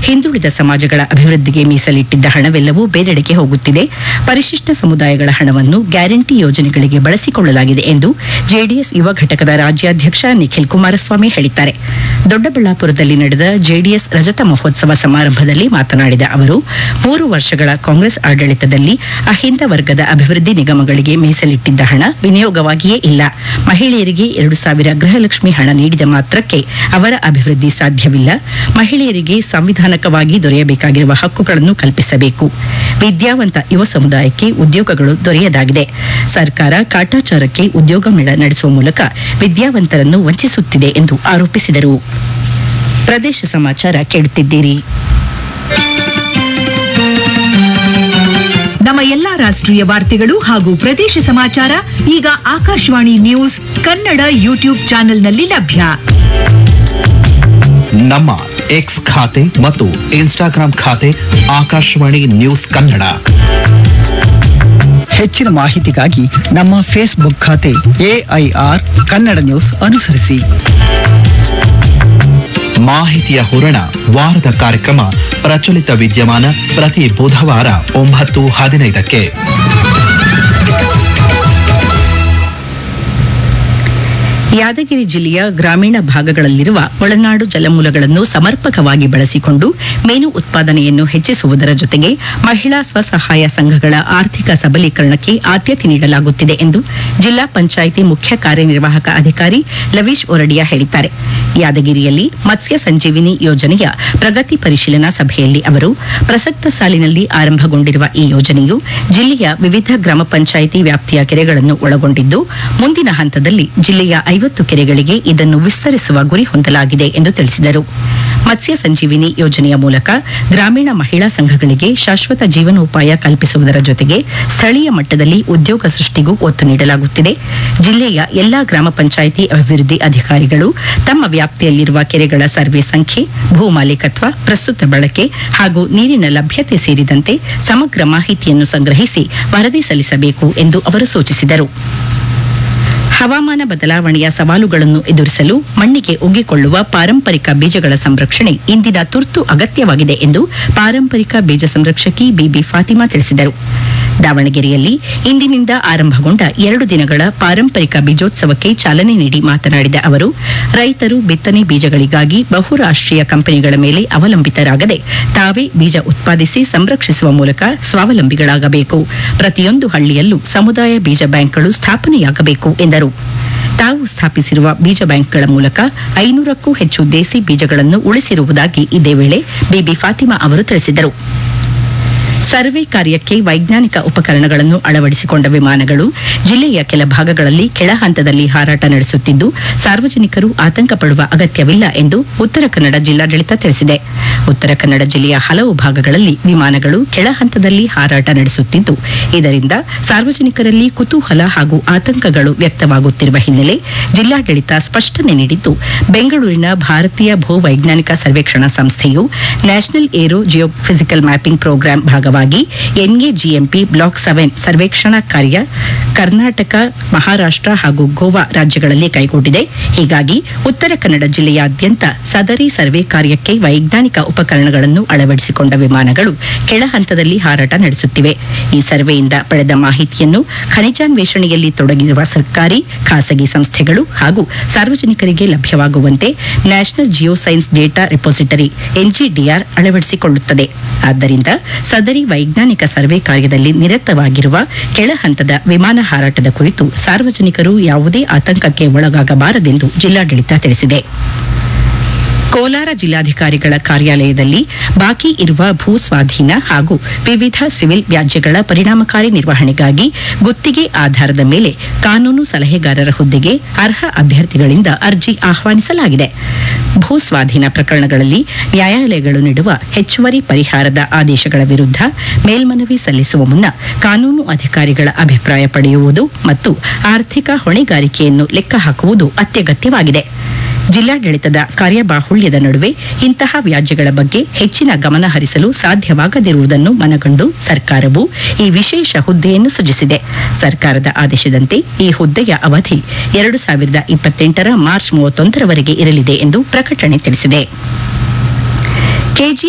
ಹಿಂದುಳಿದ ಸಮಾಜಗಳ ಅಭಿವೃದ್ಧಿಗೆ ಮೀಸಲಿಟ್ಟಿದ್ದ ಹಣವೆಲ್ಲವೂ ಬೇರೆಡೆಗೆ ಹೋಗುತ್ತಿದೆ ಪರಿಶಿಷ್ಟ ಸಮುದಾಯಗಳ ಹಣವನ್ನು ಗ್ಯಾರಂಟಿ ಯೋಜನೆಗಳಿಗೆ ಬಳಸಿಕೊಳ್ಳಲಾಗಿದೆ ಎಂದು ಜೆಡಿಎಸ್ ಯುವ ಘಟಕದ ರಾಜ್ಯಾಧ್ಯಕ್ಷ ನಿಖಿಲ್ ಕುಮಾರಸ್ವಾಮಿ ಹೇಳಿದ್ದಾರೆ ದೊಡ್ಡಬಳ್ಳಾಪುರದಲ್ಲಿ ನಡೆದ ಜೆಡಿಎಸ್ ರಜತ ಮಹೋತ್ಸವ ಸಮಾರಂಭದಲ್ಲಿ ಮಾತನಾಡಿದ ಅವರು ಮೂರು ವರ್ಷಗಳ ಕಾಂಗ್ರೆಸ್ ಆಡಳಿತದಲ್ಲಿ ಅಹಿಂದ ವರ್ಗದ ಅಭಿವೃದ್ಧಿ ನಿಗಮಗಳಿಗೆ ಮೀಸಲಿಟ್ಟಿದ್ದ ಹಣ ವಿನಿಯೋಗವಾಗಿಯೇ ಇಲ್ಲ ಮಹಿಳೆಯರಿಗೆ ಎರಡು ಸಾವಿರ ಗೃಹಲಕ್ಷ್ಮಿ ಹಣ ನೀಡಿದ ಮಾತ್ರಕ್ಕೆ ಅವರ ಅಭಿವೃದ್ಧಿ ಸಾಧ್ಯವಿಲ್ಲ ಮಹಿಳೆಯರಿಗೆ ಸಾಂವಿಧಾನಿಕವಾಗಿ ದೊರೆಯಬೇಕಾಗಿರುವ ಹಕ್ಕುಗಳನ್ನು ಕಲ್ಪಿಸಬೇಕು ವಿದ್ಯಾವಂತ ಯುವ ಸಮುದಾಯಕ್ಕೆ ಉದ್ಯೋಗಗಳು ದೊರೆಯದಾಗಿದೆ ಸರ್ಕಾರ ಕಾಟಾಚಾರಕ್ಕೆ ಉದ್ಯೋಗ ಮೇಳ ನಡೆಸುವ ಮೂಲಕ ವಿದ್ಯಾವಂತರನ್ನು ವಂಚಿಸುತ್ತಿದೆ ಎಂದು ಆರೋಪಿಸಿದರು ಪ್ರದೇಶ ಸಮಾಚಾರ ಕೇಳುತ್ತಿದ್ದೀರಿ ನಮ್ಮ ಎಲ್ಲಾ ರಾಷ್ಟ್ರೀಯ ವಾರ್ತೆಗಳು ಹಾಗೂ ಪ್ರದೇಶ ಸಮಾಚಾರ ಈಗ ಆಕಾಶವಾಣಿ ನ್ಯೂಸ್ ಕನ್ನಡ ಯೂಟ್ಯೂಬ್ ಚಾನೆಲ್ನಲ್ಲಿ ಲಭ್ಯ ನಮ್ಮ ಎಕ್ಸ್ ಖಾತೆ ಮತ್ತು ಇನ್ಸ್ಟಾಗ್ರಾಂ ಖಾತೆ ಆಕಾಶವಾಣಿ ನ್ಯೂಸ್ ಕನ್ನಡ ಹೆಚ್ಚಿನ ಮಾಹಿತಿಗಾಗಿ ನಮ್ಮ ಫೇಸ್ಬುಕ್ ಖಾತೆ ಎಐಆರ್ ಕನ್ನಡ ನ್ಯೂಸ್ ಅನುಸರಿಸಿ ಮಾಹಿತಿಯ ಹೂರಣ ವಾರದ ಕಾರ್ಯಕ್ರಮ ಪ್ರಚಲಿತ ವಿದ್ಯಮಾನ ಪ್ರತಿ ಬುಧವಾರ ಒಂಬತ್ತು ಹದಿನೈದಕ್ಕೆ ಯಾದಗಿರಿ ಜಿಲ್ಲೆಯ ಗ್ರಾಮೀಣ ಭಾಗಗಳಲ್ಲಿರುವ ಒಳನಾಡು ಜಲಮೂಲಗಳನ್ನು ಸಮರ್ಪಕವಾಗಿ ಬಳಸಿಕೊಂಡು ಮೀನು ಉತ್ಪಾದನೆಯನ್ನು ಹೆಚ್ಚಿಸುವುದರ ಜೊತೆಗೆ ಮಹಿಳಾ ಸ್ವಸಹಾಯ ಸಂಘಗಳ ಆರ್ಥಿಕ ಸಬಲೀಕರಣಕ್ಕೆ ಆದ್ಯತೆ ನೀಡಲಾಗುತ್ತಿದೆ ಎಂದು ಜಿಲ್ಲಾ ಪಂಚಾಯಿತಿ ಮುಖ್ಯ ಕಾರ್ಯನಿರ್ವಾಹಕ ಅಧಿಕಾರಿ ಲವೀಶ್ ಒರಡಿಯಾ ಹೇಳಿದ್ದಾರೆ ಯಾದಗಿರಿಯಲ್ಲಿ ಮತ್ಸ್ಯ ಸಂಜೀವಿನಿ ಯೋಜನೆಯ ಪ್ರಗತಿ ಪರಿಶೀಲನಾ ಸಭೆಯಲ್ಲಿ ಅವರು ಪ್ರಸಕ್ತ ಸಾಲಿನಲ್ಲಿ ಆರಂಭಗೊಂಡಿರುವ ಈ ಯೋಜನೆಯು ಜಿಲ್ಲೆಯ ವಿವಿಧ ಗ್ರಾಮ ಪಂಚಾಯಿತಿ ವ್ಯಾಪ್ತಿಯ ಕೆರೆಗಳನ್ನು ಒಳಗೊಂಡಿದ್ದು ಮುಂದಿನ ಹಂತದಲ್ಲಿ ಜಿಲ್ಲೆಯ ಐವತ್ತು ಕೆರೆಗಳಿಗೆ ಇದನ್ನು ವಿಸ್ತರಿಸುವ ಗುರಿ ಹೊಂದಲಾಗಿದೆ ಎಂದು ತಿಳಿಸಿದರು ಮತ್ಸ್ಯ ಸಂಜೀವಿನಿ ಯೋಜನೆಯ ಮೂಲಕ ಗ್ರಾಮೀಣ ಮಹಿಳಾ ಸಂಘಗಳಿಗೆ ಶಾಶ್ವತ ಜೀವನೋಪಾಯ ಕಲ್ಪಿಸುವುದರ ಜೊತೆಗೆ ಸ್ಥಳೀಯ ಮಟ್ಟದಲ್ಲಿ ಉದ್ಯೋಗ ಸೃಷ್ಟಿಗೂ ಒತ್ತು ನೀಡಲಾಗುತ್ತಿದೆ ಜಿಲ್ಲೆಯ ಎಲ್ಲಾ ಗ್ರಾಮ ಪಂಚಾಯಿತಿ ಅಭಿವೃದ್ಧಿ ಅಧಿಕಾರಿಗಳು ತಮ್ಮ ವ್ಯಾಪ್ತಿಯಲ್ಲಿರುವ ಕೆರೆಗಳ ಸರ್ವೆ ಸಂಖ್ಯೆ ಭೂ ಮಾಲೀಕತ್ವ ಪ್ರಸ್ತುತ ಬಳಕೆ ಹಾಗೂ ನೀರಿನ ಲಭ್ಯತೆ ಸೇರಿದಂತೆ ಸಮಗ್ರ ಮಾಹಿತಿಯನ್ನು ಸಂಗ್ರಹಿಸಿ ವರದಿ ಸಲ್ಲಿಸಬೇಕು ಎಂದು ಅವರು ಸೂಚಿಸಿದರು ಹವಾಮಾನ ಬದಲಾವಣೆಯ ಸವಾಲುಗಳನ್ನು ಎದುರಿಸಲು ಮಣ್ಣಿಗೆ ಒಗ್ಗಿಕೊಳ್ಳುವ ಪಾರಂಪರಿಕ ಬೀಜಗಳ ಸಂರಕ್ಷಣೆ ಇಂದಿನ ತುರ್ತು ಅಗತ್ಯವಾಗಿದೆ ಎಂದು ಪಾರಂಪರಿಕ ಬೀಜ ಸಂರಕ್ಷಕಿ ಬಿಬಿ ಫಾತಿಮಾ ತಿಳಿಸಿದರು ದಾವಣಗೆರೆಯಲ್ಲಿ ಇಂದಿನಿಂದ ಆರಂಭಗೊಂಡ ಎರಡು ದಿನಗಳ ಪಾರಂಪರಿಕ ಬೀಜೋತ್ಸವಕ್ಕೆ ಚಾಲನೆ ನೀಡಿ ಮಾತನಾಡಿದ ಅವರು ರೈತರು ಬಿತ್ತನೆ ಬೀಜಗಳಿಗಾಗಿ ಬಹುರಾಷ್ಟ್ರೀಯ ಕಂಪನಿಗಳ ಮೇಲೆ ಅವಲಂಬಿತರಾಗದೆ ತಾವೇ ಬೀಜ ಉತ್ಪಾದಿಸಿ ಸಂರಕ್ಷಿಸುವ ಮೂಲಕ ಸ್ವಾವಲಂಬಿಗಳಾಗಬೇಕು ಪ್ರತಿಯೊಂದು ಹಳ್ಳಿಯಲ್ಲೂ ಸಮುದಾಯ ಬೀಜ ಬ್ಯಾಂಕ್ಗಳು ಸ್ಥಾಪನೆಯಾಗಬೇಕು ಎಂದರು ತಾವು ಸ್ಥಾಪಿಸಿರುವ ಬೀಜ ಬ್ಯಾಂಕ್ಗಳ ಮೂಲಕ ಐನೂರಕ್ಕೂ ಹೆಚ್ಚು ದೇಸಿ ಬೀಜಗಳನ್ನು ಉಳಿಸಿರುವುದಾಗಿ ಇದೇ ವೇಳೆ ಬಿಬಿ ಫಾತಿಮಾ ಅವರು ತಿಳಿಸಿದರು ಸರ್ವೆ ಕಾರ್ಯಕ್ಕೆ ವೈಜ್ಞಾನಿಕ ಉಪಕರಣಗಳನ್ನು ಅಳವಡಿಸಿಕೊಂಡ ವಿಮಾನಗಳು ಜಿಲ್ಲೆಯ ಕೆಲ ಭಾಗಗಳಲ್ಲಿ ಕೆಳ ಹಂತದಲ್ಲಿ ಹಾರಾಟ ನಡೆಸುತ್ತಿದ್ದು ಸಾರ್ವಜನಿಕರು ಆತಂಕ ಪಡುವ ಅಗತ್ಯವಿಲ್ಲ ಎಂದು ಉತ್ತರ ಕನ್ನಡ ಜಿಲ್ಲಾಡಳಿತ ತಿಳಿಸಿದೆ ಉತ್ತರ ಕನ್ನಡ ಜಿಲ್ಲೆಯ ಹಲವು ಭಾಗಗಳಲ್ಲಿ ವಿಮಾನಗಳು ಕೆಳ ಹಂತದಲ್ಲಿ ಹಾರಾಟ ನಡೆಸುತ್ತಿದ್ದು ಇದರಿಂದ ಸಾರ್ವಜನಿಕರಲ್ಲಿ ಕುತೂಹಲ ಹಾಗೂ ಆತಂಕಗಳು ವ್ಯಕ್ತವಾಗುತ್ತಿರುವ ಹಿನ್ನೆಲೆ ಜಿಲ್ಲಾಡಳಿತ ಸ್ಪಷ್ಟನೆ ನೀಡಿದ್ದು ಬೆಂಗಳೂರಿನ ಭಾರತೀಯ ಭೂವೈಜ್ಞಾನಿಕ ಸರ್ವೇಕ್ಷಣಾ ಸಂಸ್ಥೆಯು national aerogeophysical mapping programme ಭಾಗವಾಗಿ ಎನ್ಎಜಿಎಂಪಿ ಬ್ಲಾಕ್ ಸೆವೆನ್ ಸರ್ವೇಕ್ಷಣಾ ಕಾರ್ಯ ಕರ್ನಾಟಕ ಮಹಾರಾಷ್ಟ್ರ ಹಾಗೂ ಗೋವಾ ರಾಜ್ಯಗಳಲ್ಲಿ ಕೈಗೊಂಡಿದೆ ಹೀಗಾಗಿ ಉತ್ತರ ಕನ್ನಡ ಜಿಲ್ಲೆಯಾದ್ಯಂತ ಸದರಿ ಸರ್ವೆ ಕಾರ್ಯಕ್ಕೆ ವೈಜ್ಞಾನಿಕ ಉಪಕರಣಗಳನ್ನು ಅಳವಡಿಸಿಕೊಂಡ ವಿಮಾನಗಳು ಕೆಳ ಹಂತದಲ್ಲಿ ಹಾರಾಟ ನಡೆಸುತ್ತಿವೆ ಈ ಸರ್ವೆಯಿಂದ ಪಡೆದ ಮಾಹಿತಿಯನ್ನು ಖನಿಜಾನ್ವೇಷಣೆಯಲ್ಲಿ ತೊಡಗಿರುವ ಸರ್ಕಾರಿ ಖಾಸಗಿ ಸಂಸ್ಥೆಗಳು ಹಾಗೂ ಸಾರ್ವಜನಿಕರಿಗೆ ಲಭ್ಯವಾಗುವಂತೆ national geoscience data repository NGDR ಅಳವಡಿಸಿಕೊಳ್ಳುತ್ತದೆ ಆದ್ದರಿಂದ ಸದರಿ ವೈಜ್ಞಾನಿಕ ಸರ್ವೆ ಕಾರ್ಯದಲ್ಲಿ ನಿರತವಾಗಿರುವ ಕೆಳ ಹಂತದ ವಿಮಾನ ಹಾರಾಟದ ಕುರಿತು ಸಾರ್ವಜನಿಕರು ಯಾವುದೇ ಆತಂಕಕ್ಕೆ ಒಳಗಾಗಬಾರದೆಂದು ಜಿಲ್ಲಾಡಳಿತ ತಿಳಿಸಿದೆ ಕೋಲಾರ ಜಿಲ್ಲಾಧಿಕಾರಿಗಳ ಕಾರ್ಯಾಲಯದಲ್ಲಿ ಬಾಕಿ ಇರುವ ಭೂ ಸ್ವಾಧೀನ ಹಾಗೂ ವಿವಿಧ ಸಿವಿಲ್ ವ್ಯಾಜ್ಯಗಳ ಪರಿಣಾಮಕಾರಿ ನಿರ್ವಹಣೆಗಾಗಿ ಗುತ್ತಿಗೆ ಆಧಾರದ ಮೇಲೆ ಕಾನೂನು ಸಲಹೆಗಾರರ ಹುದ್ದೆಗೆ ಅರ್ಹ ಅಭ್ಯರ್ಥಿಗಳಿಂದ ಅರ್ಜಿ ಆಹ್ವಾನಿಸಲಾಗಿದೆ ಭೂ ಸ್ವಾಧೀನ ಪ್ರಕರಣಗಳಲ್ಲಿ ನ್ಯಾಯಾಲಯಗಳು ನೀಡುವ ಹೆಚ್ಚುವರಿ ಪರಿಹಾರದ ಆದೇಶಗಳ ವಿರುದ್ಧ ಮೇಲ್ಮನವಿ ಸಲ್ಲಿಸುವ ಮುನ್ನ ಕಾನೂನು ಅಧಿಕಾರಿಗಳ ಅಭಿಪ್ರಾಯ ಪಡೆಯುವುದು ಮತ್ತು ಆರ್ಥಿಕ ಹೊಣೆಗಾರಿಕೆಯನ್ನು ಲೆಕ್ಕ ಹಾಕುವುದು ಅತ್ಯಗತ್ಯವಾಗಿದೆ ಜಿಲ್ಲಾಡಳಿತದ ಕಾರ್ಯಬಾಹುಳ್ಯದ ನಡುವೆ ಇಂತಹ ವ್ಯಾಜ್ಯಗಳ ಬಗ್ಗೆ ಹೆಚ್ಚಿನ ಗಮನ ಹರಿಸಲು ಸಾಧ್ಯವಾಗದಿರುವುದನ್ನು ಮನಗಂಡು ಸರ್ಕಾರವು ಈ ವಿಶೇಷ ಹುದ್ದೆಯನ್ನು ಸೃಜಿಸಿದೆ ಸರ್ಕಾರದ ಆದೇಶದಂತೆ ಈ ಹುದ್ದೆಯ ಅವಧಿ ಎರಡು ಸಾವಿರದ ಇಪ್ಪತ್ತೆಂಟರ ಮಾರ್ಚ್ ಮೂವತ್ತೊಂದರವರೆಗೆ ಇರಲಿದೆ ಎಂದು ಪ್ರಕಟಣೆ ತಿಳಿಸಿದೆ ಕೆಜಿ